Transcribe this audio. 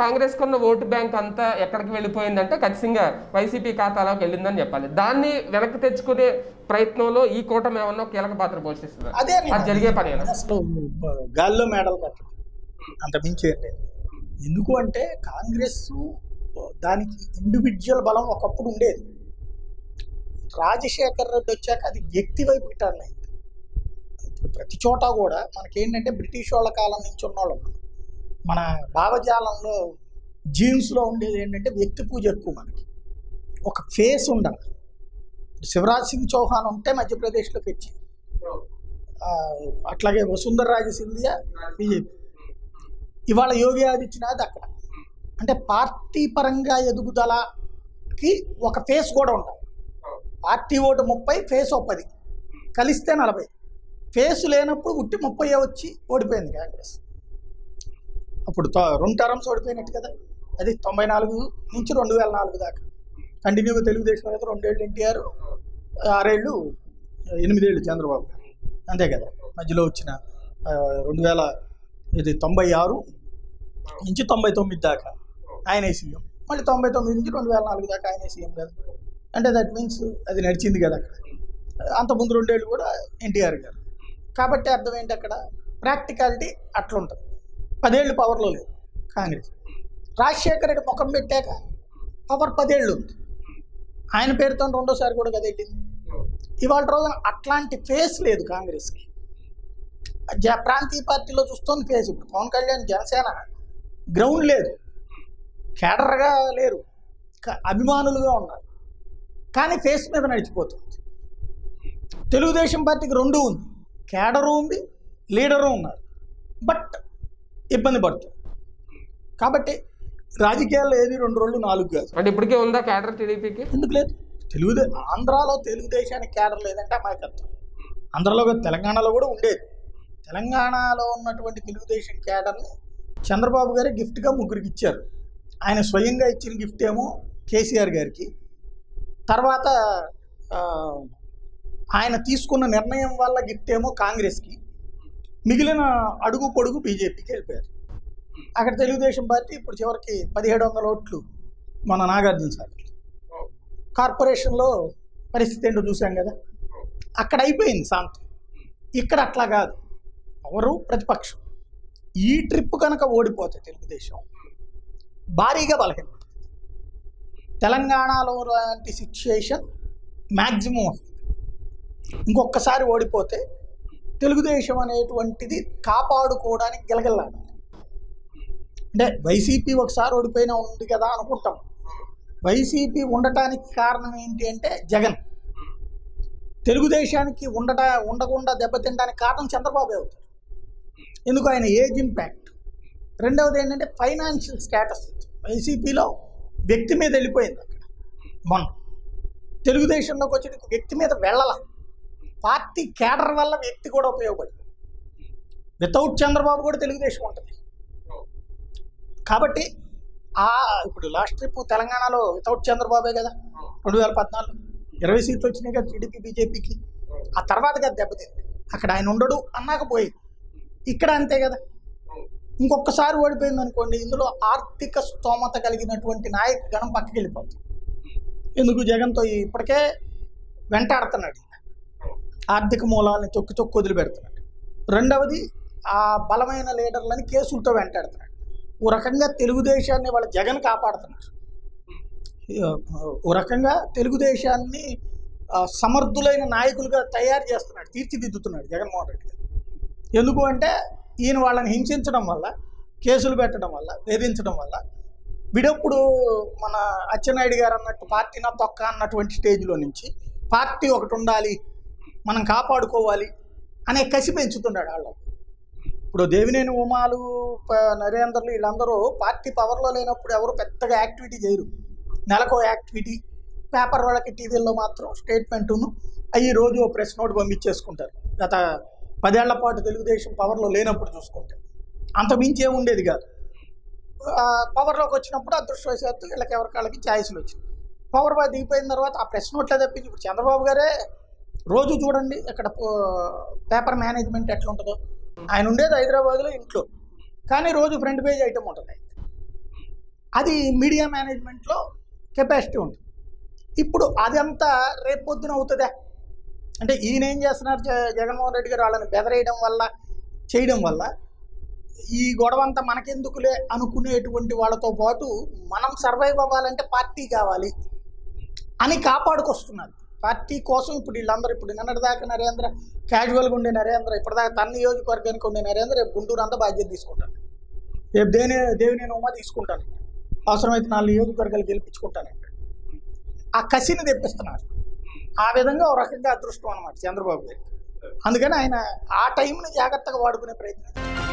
కాంగ్రెస్ కున్న vote bank అంతా ఎక్కడికి వెళ్ళిపోయిందంటే ఖచ్చితంగా వైసీపీ ఖాతాలోకి వెళ్ళిందని చెప్పాలి దాన్ని వెనక్కి తెచ్చుకునే ప్రయత్నంలో ఈ కూటమి ఏమన్నా కీలక పాత్ర పోషిస్తుంది అదే నేను అది జరిగే పని అసలు గాల్లో మేడలు కట్టడం అంత మించి ఏం లేదు ఎందుకు అంటే కాంగ్రెస్ దానికి ఇండివిజువల్ బలం ఒకప్పుడు ఉండేది రాజశేఖర్ రెడ్డి వచ్చాక అది వ్యక్తి వైపు టర్న్ అయింది ఇప్పుడు ప్రతి చోట కూడా మనకేంటంటే బ్రిటిష్ వాళ్ళ కాలం నుంచి ఉన్నవాళ్ళం మన భావజాలంలో జీన్స్లో ఉండేది ఏంటంటే వ్యక్తి పూజ ఎక్కువ మనకి ఒక ఫేస్ ఉండాలి శివరాజ్ సింగ్ చౌహాన్ ఉంటే మధ్యప్రదేశ్లో తెచ్చి ఆ, అట్లాగే వసుంధర రాజ సింధియా బీజేపీ ఇవాళ యోగి ఆదిత్యనాథ్ అక్కడ అంటే పార్టీ పరంగా ఎదుగుదలకి ఒక ఫేస్ కూడా ఉండాలి పార్టీ ఓటు ముప్పై ఫేస్ ఓ పది కలిస్తే నలభై ఫేస్ లేనప్పుడు ఉట్టి ముప్పై వచ్చి ఓడిపోయింది కాంగ్రెస్ అప్పుడు తో- రెండు టర్మ్స్ ఓడిపోయినట్టు కదా అది తొంభై నాలుగు నుంచి రెండు వేల నాలుగు దాకా కంటిన్యూగా తెలుగుదేశం అయితే రెండేళ్ళు ఎన్టీఆర్ ఆరేళ్ళు ఎనిమిదేళ్ళు చంద్రబాబు అంతే కదా మధ్యలో వచ్చిన ఆ, రెండు వేల ఇది తొంభై ఆరు నుంచి తొంభై తొమ్మిది దాకా ఆయనే సీఎం మళ్ళీ తొంభై తొమ్మిది నుంచి రెండు వేల నాలుగు దాకా ఆయనే సీఎం కదా అంటే దట్ మీన్స్ అది నడిచింది కదా అక్కడ అంతకుముందు రెండేళ్ళు కూడా ఎన్టీఆర్ గారు కాబట్టి అర్థం ఏంటి అక్కడ ప్రాక్టికాలిటీ అట్లా ఉంటుంది పదేళ్ళు పవర్లో లేదు కాంగ్రెస్ రాజశేఖర రెడ్డి ముఖం పెట్టాక పవర్ పదేళ్ళు ఉంది ఆయన పేరుతో రెండోసారి కూడా కదా వెళ్ళింది ఇవాళ రోజున అట్లాంటి ఫేస్ లేదు కాంగ్రెస్కి జ- ప్రాంతీయ పార్టీలో చూస్తోంది ఫేస్ ఇప్పుడు పవన్ కళ్యాణ్ జనసేన గ్రౌండ్ లేదు కేడర్గా లేరు క- అభిమానులుగా ఉన్నారు కానీ ఫేస్ మీద నడిచిపోతుంది తెలుగుదేశం పార్టీకి రెండు ఉంది కేడరు ఉంది లీడరు ఉన్నారు బట్ ఇబ్బంది పడుతుంది కాబట్టి రాజకీయాల్లో ఏది రెండు రెండు నాలుగు కాదు అంటే ఇప్పటికే ఉందా కేడర్ టీడీపీకి ఎందుకు లేదు తెలుగుదే ఆంధ్రాలో తెలుగుదేశానికి కేడర్ లేదంటే అమాయకత్వం ఆంధ్రాలో కాదు, తెలంగాణలో కూడా ఉండేది తెలంగాణలో ఉన్నటువంటి తెలుగుదేశం కేడర్ని చంద్రబాబు గారు గిఫ్ట్గా ముగ్గురికి ఇచ్చారు ఆయన స్వయంగా ఇచ్చిన గిఫ్ట్ ఏమో కేసీఆర్ గారికి తర్వాత ఆ, ఆయన తీసుకున్న నిర్ణయం వల్ల గిఫ్ట్ ఏమో కాంగ్రెస్కి మిగిలిన అడుగు పొడుగు బీజేపీకి వెళ్ళిపోయారు అక్కడ తెలుగుదేశం పార్టీ ఇప్పుడు చివరికి పదిహేడు వందల ఓట్లు మన నాగార్జున సార్ కార్పొరేషన్లో పరిస్థితి ఏంటో చూసాం కదా అక్కడ అయిపోయింది శాంతం ఇక్కడ అట్లా కాదు ఎవరు ప్రతిపక్షం ఈ ట్రిప్ కనుక ఓడిపోతే తెలుగుదేశం భారీగా బలహీన తెలంగాణలో లాంటి సిచ్యుయేషన్ మ్యాక్సిమం వస్తుంది ఇంకొకసారి ఓడిపోతే తెలుగుదేశం అనేటువంటిది కాపాడుకోవడానికి గిలగిల్లాడాలి అంటే వైసీపీ ఒకసారి ఓడిపోయినా ఉంది కదా అనుకుంటాం వైసీపీ ఉండటానికి కారణం ఏంటి అంటే జగన్ తెలుగుదేశానికి ఉండట ఉండకుండా దెబ్బతినడానికి కారణం చంద్రబాబు అవుతారు ఎందుకు ఆయన ఏజ్ ఇంపాక్ట్ రెండవది ఏంటంటే ఫైనాన్షియల్ స్టేటస్ వైసీపీలో వ్యక్తి మీద వెళ్ళిపోయింది అక్కడ మొన్న తెలుగుదేశంలోకి వచ్చి వ్యక్తి మీద వెళ్ళాల పార్టీ కేడర్ వల్ల వ్యక్తి కూడా ఉపయోగపడింది వితౌట్ చంద్రబాబు కూడా తెలుగుదేశం ఉంటుంది కాబట్టి ఆ ఇప్పుడు లాస్ట్ ట్రిప్ తెలంగాణలో వితౌట్ చంద్రబాబే కదా రెండు వేల పద్నాలుగు ఇరవై సీట్లు వచ్చినాయి కదా టీడీపీ బీజేపీకి ఆ తర్వాత కదా దెబ్బతింది అక్కడ ఆయన ఉండడు అన్నాక పోయి ఇక్కడ అంతే కదా ఇంకొకసారి ఓడిపోయింది అనుకోండి ఇందులో ఆర్థిక స్తోమత కలిగినటువంటి నాయక గణం పక్కకి వెళ్ళిపోతుంది ఎందుకు జగన్తో ఇప్పటికే వెంటాడుతున్నాడు ఈయన. ఆర్థిక మూలాలని తొక్కి తొక్కి వదిలిపెడుతున్నాడు రెండవది ఆ బలమైన లీడర్లని కేసులతో వెంటాడుతున్నాడు ఓ రకంగా తెలుగుదేశాన్ని వాళ్ళ జగన్ కాపాడుతున్నారు ఓ రకంగా తెలుగుదేశాన్ని ఆ, సమర్థులైన నాయకులుగా తయారు చేస్తున్నాడు తీర్చిదిద్దుతున్నాడు జగన్మోహన్ రెడ్డి గారు ఎందుకు అంటే ఈయన వాళ్ళని హింసించడం వల్ల కేసులు పెట్టడం వల్ల వేధించడం వల్ల విడప్పుడు మన అచ్చెన్నాయుడు గారు అన్నట్టు పార్టీ నా తొక్క అన్నటువంటి స్టేజ్లో నుంచి పార్టీ ఒకటి ఉండాలి మనం కాపాడుకోవాలి అనే కసి పెంచుతున్నాడు వాళ్ళు ఇప్పుడు దేవినేని ఉమాలు ప- నరేందర్లు వీళ్ళందరూ పార్టీ పవర్లో లేనప్పుడు ఎవరు పెద్దగా యాక్టివిటీ చేయరు నెలకో యాక్టివిటీ పేపర్ వాళ్ళకి టీవీల్లో మాత్రం స్టేట్మెంటును అవి రోజు ఓ ప్రెస్ నోట్ పంపించేసుకుంటారు గత పదేళ్ల పాటు తెలుగుదేశం పవర్లో లేనప్పుడు చూసుకుంటే అంత మించి ఏమి ఉండేది కాదు ఆ, పవర్లోకి వచ్చినప్పుడు అదృష్టవశాత్తు వీళ్ళకి ఎవరికాళ్ళకి ఛాయిస్లు వచ్చినాయి పవర్ బాయ్ దిగిపోయిన తర్వాత ఆ ప్రెస్ నోట్లే తప్పించి ఇప్పుడు చంద్రబాబు గారే రోజు చూడండి ఇక్కడ పేపర్ మేనేజ్మెంట్ ఎట్లా ఉంటుందో ఆయన ఉండేది హైదరాబాద్లో ఇంట్లో కానీ రోజు ఫ్రంట్ పేజ్ ఐటమ్ ఉంటుంది అది మీడియా మేనేజ్మెంట్లో కెపాసిటీ ఉంటుంది ఇప్పుడు అదంతా రేపొద్దున అవుతుందా అంటే ఈయన ఏం చేస్తున్నారు జ- జగన్మోహన్ రెడ్డి గారు వాళ్ళని బెదరేయడం వల్ల చేయడం వల్ల ఈ గొడవ అంతా మనకెందుకులే అనుకునేటువంటి వాళ్ళతో పాటు మనం సర్వైవ్ అవ్వాలంటే పార్టీ కావాలి అని కాపాడుకొస్తున్నారు పార్టీ కోసం ఇప్పుడు వీళ్ళందరూ ఇప్పుడు నిన్నటిదాకా నరేంద్ర క్యాజువల్గా ఉండే నరేంద్ర ఇప్పటిదాకా తన నియోజకవర్గానికి ఉండే నరేంద్ర రేపు గుంటూరు అంతా బాధ్యత తీసుకుంటాను రేపు దేని దేవినేని ఉమా తీసుకుంటాను అవసరమైతే నాలుగు నియోజకవర్గాలు గెలిపించుకుంటానంట ఆ కసిని తెప్పిస్తున్నారు ఆ విధంగా ఒక రకంగా అదృష్టం అనమాట చంద్రబాబు గారికి అందుకని ఆయన ఆ టైంని జాగ్రత్తగా వాడుకునే ప్రయత్నం